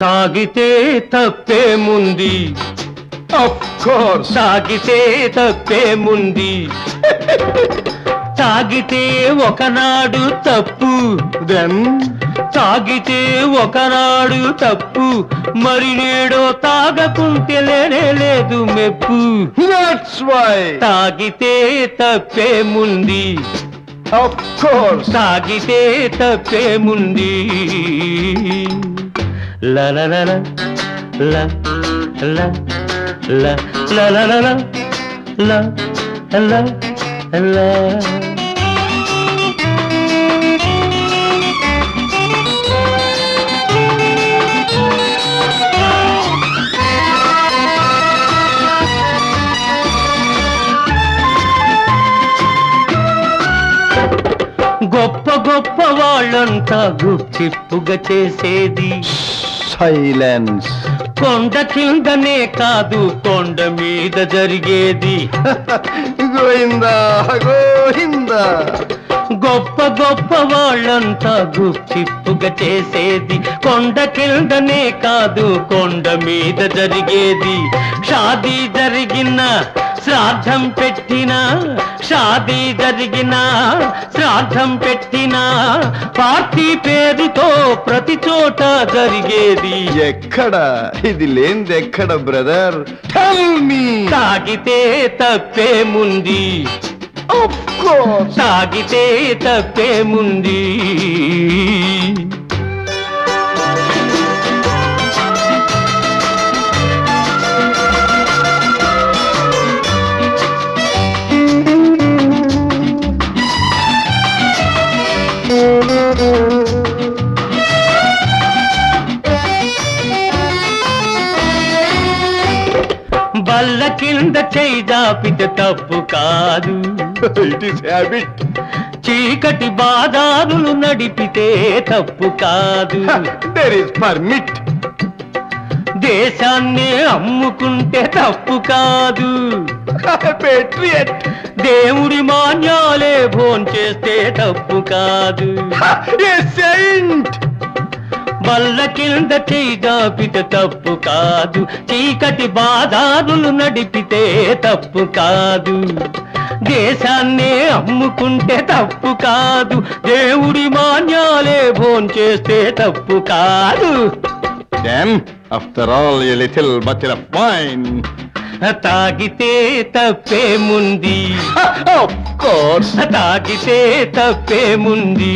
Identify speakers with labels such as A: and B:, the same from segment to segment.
A: తాగితే తప్పేముంది
B: of course
A: తాగితే తప్పేముంది తాగితే ఒకనాడు తప్పు
B: దెన్
A: తాగితే ఒకనాడు తప్పు మరి నేడో తాగకుంటే లేనే లేదు మెప్పు
B: దట్స్ వై
A: తాగితే తప్పేముంది
B: ఆఫ్ కోర్స్
A: తాగితే తప్పేముంది లలలల, ల ల ల లలలల, ల ల ల గొప్ప గొప్ప వాళ్ళంతా గుప్చిప్పుగా చేసేది
B: సైలెన్స్
A: కొండ కిందనే కాదు కొండ మీద జరిగేది
B: గోయిందా గోయిందా
A: గొప్ప గొప్ప వాళ్ళంతా గుప్చిప్పుగా చేసేది కొండ కిందనే కాదు కొండ మీద జరిగేది షాదీ జరిగిన శ్రాద్ధం పెట్టిన షాదీ జరిగిన శ్రాద్ధం పెట్టిన పార్టీ పేరుతో ప్రతి చోట జరిగేది
B: ఎక్కడ ఇది లేనిది ఎక్కడ బ్రదర్ టెల్ మీ
A: తాగితే తప్పేముంది
B: ఆఫ్ కోర్స్
A: తాగితే తప్పేముంది బల్ల కింద చేయి జాపితే తప్పు కాదు
B: ఇట్ ఈస్ హ్యాబిట్
A: చీకటి బాదారులు నడిపితే తప్పు కాదు
B: దేర్ ఇస్ పర్మిట్
A: దేశాన్ని అమ్ముకుంటే తప్పు కాదు
B: పేట్రియట్
A: దేవుడి మాన్యాలే భోంచేస్తే తప్పు కాదు
B: ఏ సెయింట్
A: బల్ల కింద చేయి జాపితే తప్పు కాదు చీకటి బాదారులు నడిపితే తప్పు కాదు దేశాన్నే అమ్ముకుంటే తప్పు కాదు దేవుడి మాన్యాలే భోంచేస్తే తప్పు కాదు
B: then after all a little bottle of wine
A: తాగితే తప్పేముంది
B: ఆఫ్ కోర్స్
A: తాగితే తప్పేముంది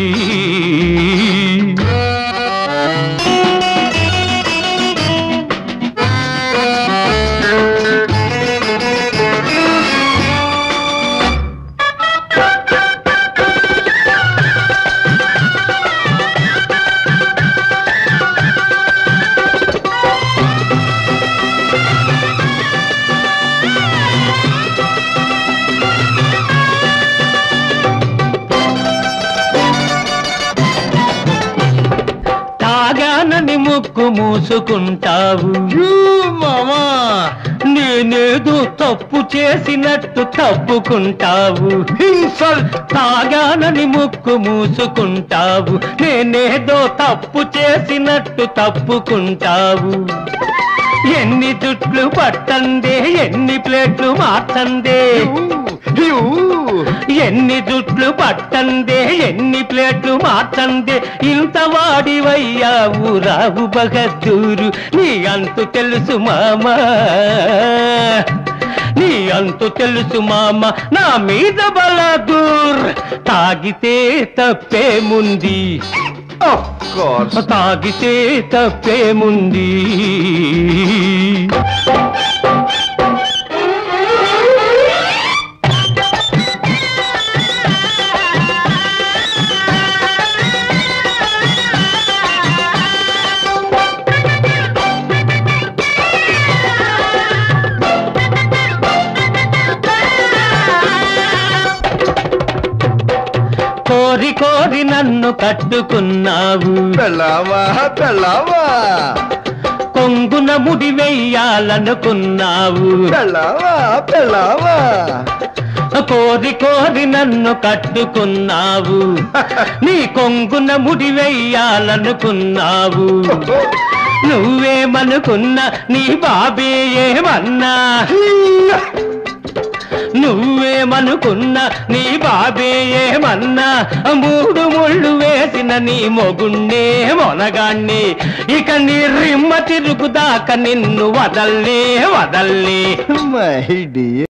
A: తాగానని ముక్కు మూసుకుంటావు
B: యూ మామా
A: నేనేదో తప్పు చేసినట్టు తప్పుకుంటావు
B: ఇన్సల్ట్
A: తాగానని ముక్కు మూసుకుంటావు నేనేదో తప్పు చేసినట్టు తప్పుకుంటావు ఎన్ని జుట్లు పట్టందే ఎన్ని ప్లేట్లు మార్చందే
B: యూ
A: ఎన్ని జుట్లు పట్టందే ఎన్ని ప్లేట్లు మార్చందే ఇంత వాడివయ్యావు రావు బహదూరు నీ అంతు తెలుసు మామా నీ అంతు తెలుసు మామ నా మీద బలదూర్ తాగితే తప్పేముంది
B: ఆఫ్ కోర్స్
A: తాగితే తప్పేముంది కోరి కోరి నన్ను కట్టుకున్నావు
B: పెళ్ళావా పెళ్ళావా
A: కొంగున ముడి వెయ్యాలనుకున్నావు
B: పెళ్ళావా పెళ్ళావా
A: కోరి కోరి నన్ను కట్టుకున్నావు నీ కొంగున ముడి వెయ్యాలనుకున్నావు నువ్వే నువ్వేమనుకున్నా నీ బాబే ఏమన్నా నువ్వేమనుకున్నా నీ బాబే ఏమన్నా మూడు ముళ్ళు వేసిన నీ మొగుణ్ణే మొనగాణ్ణి ఇక నీ రిమ్మ తిరుగుదాక నిన్ను వదల్లే వదల్లే
B: మై డియర్